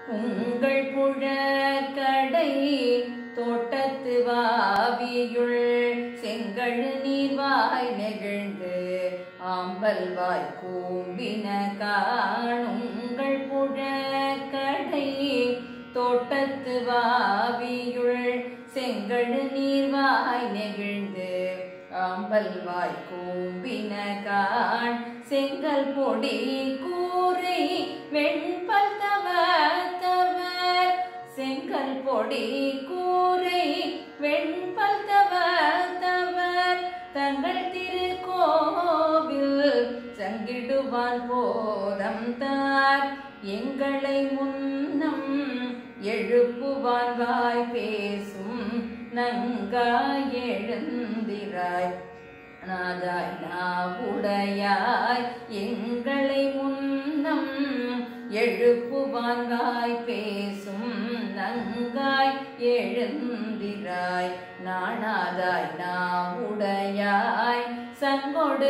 உங்கள் புழக்கடை தோட்டத்து வாவியுள் செங்கழு நீர்வாய் நெகிழ்ந்து ஆம்பல் வாய் கூம்பின காணுங்கள் புழக்கடை தோட்டத்து வாவியுள் செங்கழு நீர்வாய் நெகிழ்ந்து ஆம்பல் வாய் கூம்பின காண் செங்கல் பொடி கூரை வெண்பல் தவ தவர் செங்கல் பொடி கூரை வெண்பல் தவ தவர் தங்கள் திருக்கோவில் சங்கிடுவான் போதம் தார் எங்களை முன்னம் எழுப்புவான் வாய் பேசும் நங்காய் எழுந்திராய் நாதாய் நாவுடையாய் எங்களை முன்னம் எழுப்புவான் வாய் பேசும் நங்காய் எழுந்திராய் நாணாதாய் நாவுடையாய் சங்கொடு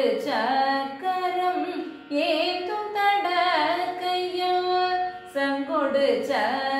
சக்கரம் ஏத்தும் தட கையால் சங்கொடு ச